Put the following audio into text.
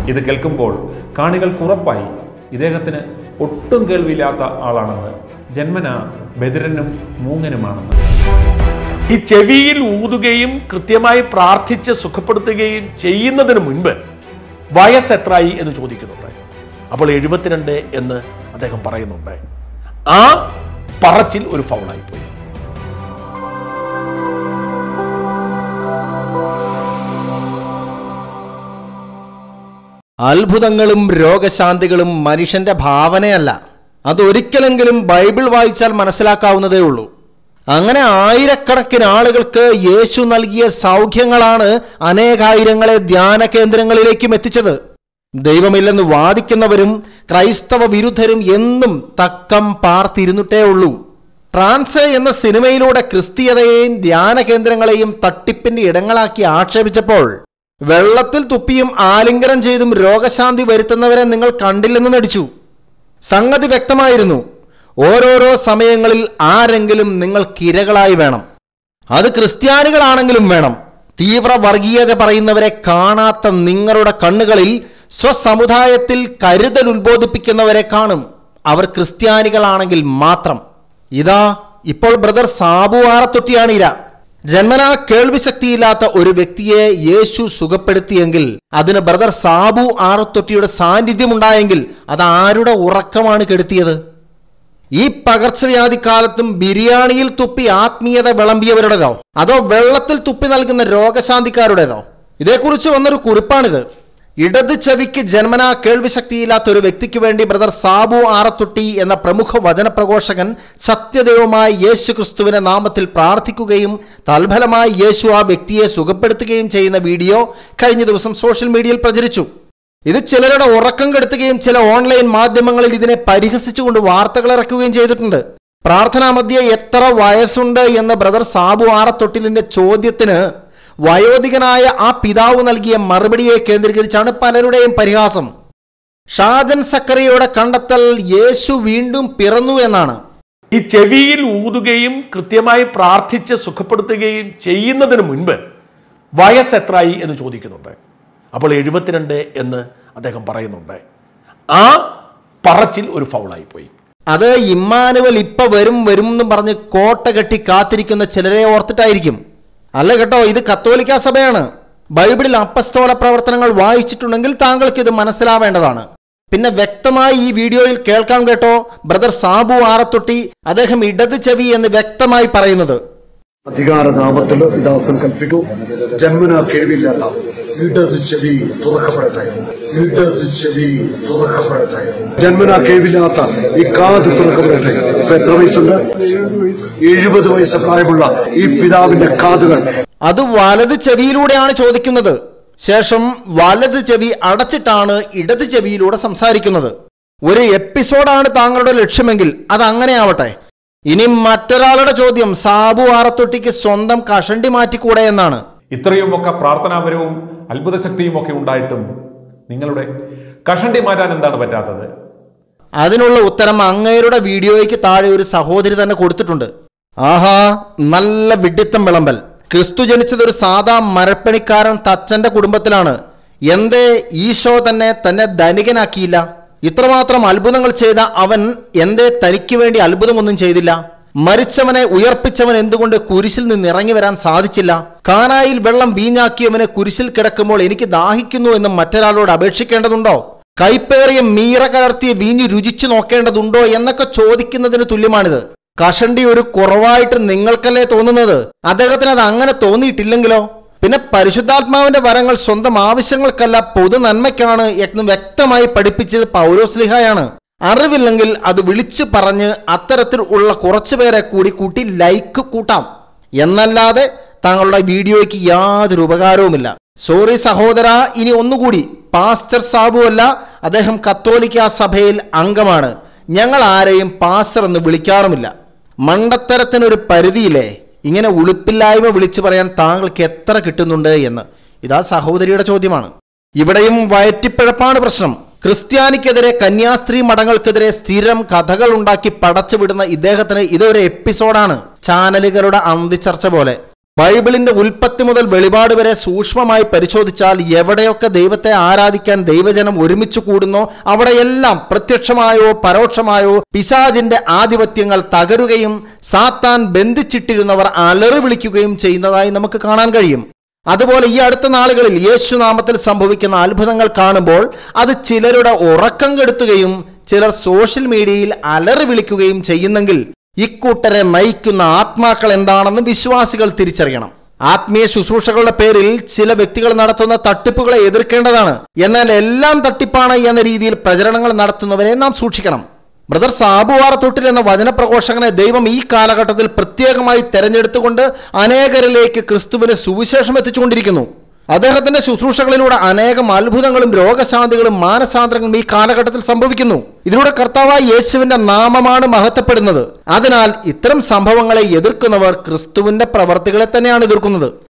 ഇത് കേൾക്കുമ്പോൾ കാണികൾക്ക് ഉറപ്പായി ഇദ്ദേഹത്തിന് ഒട്ടും കേൾവിയില്ലാത്ത ആളാണെന്ന് ജന്മന ബദിരനും മൂങ്ങനുമാണെന്ന് ഈ ചെവിയിൽ ഊതുകയും കൃത്യമായി പ്രാർത്ഥിച്ച് സുഖപ്പെടുത്തുകയും ചെയ്യുന്നതിന് മുൻപ് വയസ്സ് എത്രയായി എന്ന് ചോദിക്കുന്നുണ്ട് അപ്പോൾ എഴുപത്തിരണ്ട് എന്ന് അദ്ദേഹം പറയുന്നുണ്ട് ആ പറച്ചിൽ ഒരു ഫൗളായി പോയി അത്ഭുതങ്ങളും രോഗശാന്തികളും മനുഷ്യന്റെ ഭാവനയല്ല അതൊരിക്കലെങ്കിലും ബൈബിൾ വായിച്ചാൽ മനസ്സിലാക്കാവുന്നതേ ഉള്ളൂ അങ്ങനെ ആയിരക്കണക്കിന് ആളുകൾക്ക് യേശു നൽകിയ സൗഖ്യങ്ങളാണ് അനേകായിരങ്ങളെ ധ്യാന കേന്ദ്രങ്ങളിലേക്കും എത്തിച്ചത് ദൈവമില്ലെന്ന് വാദിക്കുന്നവരും ക്രൈസ്തവ വിരുദ്ധരും എന്നും തക്കം പാർത്തിരുന്നിട്ടേ ഉള്ളൂ ട്രാൻസ് എന്ന സിനിമയിലൂടെ ക്രിസ്തീയതയെയും ധ്യാന കേന്ദ്രങ്ങളെയും തട്ടിപ്പിന്റെ ഇടങ്ങളാക്കി ആക്ഷേപിച്ചപ്പോൾ വെള്ളത്തിൽ തുപ്പിയും ആലിംഗനം ചെയ്തും രോഗശാന്തി വരുത്തുന്നവരെ നിങ്ങൾ കണ്ടില്ലെന്ന് നടിച്ചു സംഗതി വ്യക്തമായിരുന്നു ഓരോരോ സമയങ്ങളിൽ ആരെങ്കിലും നിങ്ങൾക്കിരകളായി വേണം അത് ക്രിസ്ത്യാനികളാണെങ്കിലും വേണം തീവ്ര വർഗീയത പറയുന്നവരെ കാണാത്ത നിങ്ങളുടെ കണ്ണുകളിൽ സ്വസമുദായത്തിൽ കരുതൽ ഉത്ബോധിപ്പിക്കുന്നവരെ കാണും അവർ ക്രിസ്ത്യാനികളാണെങ്കിൽ മാത്രം ഇതാ ഇപ്പോൾ ബ്രദർ സാബു ആറത്തൊട്ടിയാണ് ഇര ജന്മനാ കേൾവിശക്തിയില്ലാത്ത ഒരു വ്യക്തിയെ യേശു സുഖപ്പെടുത്തിയെങ്കിൽ അതിന് ബ്രദർ സാബു ആറത്തൊട്ടിയുടെ സാന്നിധ്യമുണ്ടായെങ്കിൽ അത് ആരുടെ ഉറക്കമാണ് കെടുത്തിയത് ഈ പകർച്ചവ്യാധി കാലത്തും ബിരിയാണിയിൽ തുപ്പി ആത്മീയത വിളമ്പിയവരുടേതോ അതോ വെള്ളത്തിൽ തുപ്പി നൽകുന്ന രോഗശാന്തിക്കാരുടേതോ ഇതേക്കുറിച്ച് വന്നൊരു കുറിപ്പാണിത് ഇടത് ചെവിക്ക് ജന്മനാ കേൾവിശക്തിയില്ലാത്ത ഒരു വ്യക്തിക്ക് വേണ്ടി ബ്രദർ സാബു ആറത്തൊട്ടി എന്ന പ്രമുഖ വചനപ്രഘോഷകൻ സത്യദൈവമായ യേശു ക്രിസ്തുവിന്റെ നാമത്തിൽ പ്രാർത്ഥിക്കുകയും തൽഫലമായി യേശു ആ വ്യക്തിയെ സുഖപ്പെടുത്തുകയും ചെയ്യുന്ന വീഡിയോ കഴിഞ്ഞ ദിവസം സോഷ്യൽ മീഡിയയിൽ പ്രചരിച്ചു ഇത് ചിലരുടെ ഉറക്കം കെടുത്തുകയും ചില ഓൺലൈൻ മാധ്യമങ്ങളിൽ ഇതിനെ പരിഹസിച്ചുകൊണ്ട് വാർത്തകൾ ഇറക്കുകയും ചെയ്തിട്ടുണ്ട് പ്രാർത്ഥനാ മധ്യേ എത്ര വയസ്സുണ്ട് എന്ന ബ്രദർ സാബു ആറത്തൊട്ടിലിന്റെ ചോദ്യത്തിന് വയോധികനായ ആ പിതാവ് നൽകിയ മറുപടിയെ കേന്ദ്രീകരിച്ചാണ് പലരുടെയും പരിഹാസം ഷാജൻ സക്കറിയുടെ കണ്ടെത്തൽ യേശു വീണ്ടും പിറന്നു എന്നാണ് ഈ ചെവിയിൽ ഊതുകയും കൃത്യമായി പ്രാർത്ഥിച്ച് സുഖപ്പെടുത്തുകയും ചെയ്യുന്നതിന് മുൻപ് വയസ്സ് എത്രയായി എന്ന് ചോദിക്കുന്നുണ്ട് അപ്പോൾ എഴുപത്തിരണ്ട് എന്ന് അദ്ദേഹം പറയുന്നുണ്ട് ആ പറച്ചിൽ ഒരു ഫൗളായി പോയി അത് ഇമ്മാനുവൽ ഇപ്പൊ വരും വരും എന്നും പറഞ്ഞ് കോട്ട കെട്ടി കാത്തിരിക്കുന്ന ചിലരെ ഓർത്തിട്ടായിരിക്കും അല്ല കേട്ടോ ഇത് കത്തോലിക്ക സഭയാണ് ബൈബിളിൽ അപ്പസ്തോല പ്രവർത്തനങ്ങൾ വായിച്ചിട്ടുണ്ടെങ്കിൽ താങ്കൾക്ക് ഇത് മനസ്സിലാവേണ്ടതാണ് പിന്നെ വ്യക്തമായി ഈ വീഡിയോയിൽ കേൾക്കാം കേട്ടോ ബ്രദർ സാബു ആറത്തൊട്ടി അദ്ദേഹം ഇടത് ചെവി എന്ന് വ്യക്തമായി പറയുന്നത് അധികാരനാമത്തിൽ ദാസൻ കൽപ്പിക്കൂ ജന്മന കേൾവില്ലാത്ത ഇടത് ചെവി തുറക്കപ്പെടട്ടെ ഇടത് ചെവി തുറക്കപ്പെടട്ടെ ജന്മന കേൾവില്ലാത്ത ഈ കാത് തുറക്കപ്പെടട്ടെ ഇപ്പൊ എത്ര വയസ്സുണ്ട് എഴുപത് വയസ്സ് പ്രായമുള്ള ഈ പിതാവിന്റെ കാതുകൾ അത് വലത് ചെവിയിലൂടെയാണ് ചോദിക്കുന്നത് ശേഷം വലത് ചെവി അടച്ചിട്ടാണ് ഇടത് ചെവിയിലൂടെ സംസാരിക്കുന്നത് ഒരു എപ്പിസോഡാണ് താങ്കളുടെ ലക്ഷ്യമെങ്കിൽ അത് അങ്ങനെ ആവട്ടെ ഇനി മറ്റൊരാളുടെ ചോദ്യം സാബു ആറത്തൊട്ടിക്ക് സ്വന്തം കഷണ്ടി മാറ്റിക്കൂടെ എന്നാണ് ഇത്രയുമൊക്കെ പ്രാർത്ഥനാപരവും അത്ഭുതശക്തിയും ഒക്കെ ഉണ്ടായിട്ടും നിങ്ങളുടെ കഷണ്ടി മാറ്റാൻ എന്താണ് പറ്റാത്തത് അതിനുള്ള ഉത്തരം അങ്ങേരുടെ വീഡിയോയ്ക്ക് താഴെ ഒരു സഹോദരി തന്നെ കൊടുത്തിട്ടുണ്ട് ആഹാ നല്ല വിഡിത്തം വിളമ്പൽ ക്രിസ്തു ജനിച്ചത് ഒരു സാധാ മരപ്പണിക്കാരൻ തച്ചന്റെ കുടുംബത്തിലാണ് എന്തേ ഈശോ തന്നെ തന്നെ ധനികനാക്കിയില്ല ഇത്രമാത്രം അത്ഭുതങ്ങൾ ചെയ്ത അവൻ എന്തേ തനിക്ക് വേണ്ടി അത്ഭുതമൊന്നും ചെയ്തില്ല മരിച്ചവനെ ഉയർപ്പിച്ചവൻ എന്തുകൊണ്ട് കുരിശിൽ നിന്ന് ഇറങ്ങി വരാൻ സാധിച്ചില്ല കാനായിൽ വെള്ളം വീഞ്ഞാക്കിയവനെ കുരിശിൽ കിടക്കുമ്പോൾ എനിക്ക് ദാഹിക്കുന്നു എന്ന് മറ്റൊരാളോട് അപേക്ഷിക്കേണ്ടതുണ്ടോ കൈപ്പേറിയ മീറ കലർത്തിയ വീഞ്ഞ് രുചിച്ചു നോക്കേണ്ടതുണ്ടോ എന്നൊക്കെ ചോദിക്കുന്നതിന് തുല്യമാണിത് കഷണ്ടി ഒരു കുറവായിട്ട് നിങ്ങൾക്കല്ലേ തോന്നുന്നത് അദ്ദേഹത്തിന് അത് അങ്ങനെ തോന്നിയിട്ടില്ലെങ്കിലോ പിന്നെ പരിശുദ്ധാത്മാവിന്റെ വരങ്ങൾ സ്വന്തം ആവശ്യങ്ങൾക്കല്ല പൊതു നന്മയ്ക്കാണ് എന്ന് വ്യക്തമായി പഠിപ്പിച്ചത് പൗലോസ്ലിഹയാണ് അറിവില്ലെങ്കിൽ അത് വിളിച്ചു പറഞ്ഞ് അത്തരത്തിൽ ഉള്ള കുറച്ചു പേരെ കൂടി കൂട്ടി ലൈക്ക് കൂട്ടാം എന്നല്ലാതെ താങ്കളുടെ വീഡിയോയ്ക്ക് യാതൊരു ഉപകാരവുമില്ല സോറി സഹോദര ഇനി ഒന്നുകൂടി പാസ്റ്റർ സാബു അല്ല അദ്ദേഹം കത്തോലിക്ക സഭയിൽ അംഗമാണ് ഞങ്ങൾ ആരെയും പാസ്റ്റർ എന്ന് വിളിക്കാറുമില്ല മണ്ടത്തരത്തിനൊരു പരിധിയില്ലേ ഇങ്ങനെ ഉളുപ്പില്ലായ്മ വിളിച്ചു പറയാൻ താങ്കൾക്ക് എത്ര കിട്ടുന്നുണ്ട് എന്ന് ഇതാ സഹോദരിയുടെ ചോദ്യമാണ് ഇവിടെയും വയറ്റിപ്പിഴപ്പാണ് പ്രശ്നം ക്രിസ്ത്യാനിക്കെതിരെ കന്യാസ്ത്രീ മഠങ്ങൾക്കെതിരെ സ്ഥിരം കഥകൾ ഉണ്ടാക്കി പടച്ചുവിടുന്ന ഇദ്ദേഹത്തിന് ഇതൊരു എപ്പിസോഡാണ് ചാനലുകളുടെ അന്തിച്ചർച്ച പോലെ ബൈബിളിന്റെ ഉൽപ്പത്തി മുതൽ വെളിപാട് വരെ സൂക്ഷ്മമായി പരിശോധിച്ചാൽ എവിടെയൊക്കെ ദൈവത്തെ ആരാധിക്കാൻ ദൈവജനം ഒരുമിച്ച് കൂടുന്നോ അവിടെയെല്ലാം പ്രത്യക്ഷമായോ പരോക്ഷമായോ പിശാജിന്റെ ആധിപത്യങ്ങൾ തകരുകയും സാത്താൻ ബന്ധിച്ചിട്ടിരുന്നവർ അലറി വിളിക്കുകയും ചെയ്യുന്നതായി നമുക്ക് കാണാൻ കഴിയും അതുപോലെ ഈ അടുത്ത നാളുകളിൽ യേശുനാമത്തിൽ സംഭവിക്കുന്ന അത്ഭുതങ്ങൾ കാണുമ്പോൾ അത് ചിലരുടെ ഉറക്കം കെടുത്തുകയും ചിലർ സോഷ്യൽ മീഡിയയിൽ അലറി വിളിക്കുകയും ചെയ്യുന്നെങ്കിൽ ഇക്കൂട്ടരെ നയിക്കുന്ന ആത്മാക്കൾ എന്താണെന്ന് വിശ്വാസികൾ തിരിച്ചറിയണം ആത്മീയ ശുശ്രൂഷകളുടെ പേരിൽ ചില വ്യക്തികൾ നടത്തുന്ന തട്ടിപ്പുകളെ എതിർക്കേണ്ടതാണ് എന്നാൽ എല്ലാം തട്ടിപ്പാണ് എന്ന രീതിയിൽ പ്രചരണങ്ങൾ നടത്തുന്നവരെ നാം സൂക്ഷിക്കണം ബ്രദർ സാബുവാറ തൊട്ടിൽ എന്ന വചനപ്രഘോഷകനെ ദൈവം ഈ കാലഘട്ടത്തിൽ പ്രത്യേകമായി തെരഞ്ഞെടുത്തുകൊണ്ട് അനേകരിലേക്ക് ക്രിസ്തുവിന് സുവിശേഷം എത്തിച്ചുകൊണ്ടിരിക്കുന്നു അദ്ദേഹത്തിന്റെ ശുശ്രൂഷകളിലൂടെ അനേകം അത്ഭുതങ്ങളും രോഗശാന്തികളും മാനസാന്തരങ്ങളും ഈ കാലഘട്ടത്തിൽ സംഭവിക്കുന്നു ഇതിലൂടെ കർത്താവായ യേശുവിന്റെ നാമമാണ് മഹത്വപ്പെടുന്നത് അതിനാൽ ഇത്തരം സംഭവങ്ങളെ എതിർക്കുന്നവർ ക്രിസ്തുവിന്റെ പ്രവർത്തികളെ തന്നെയാണ് എതിർക്കുന്നത്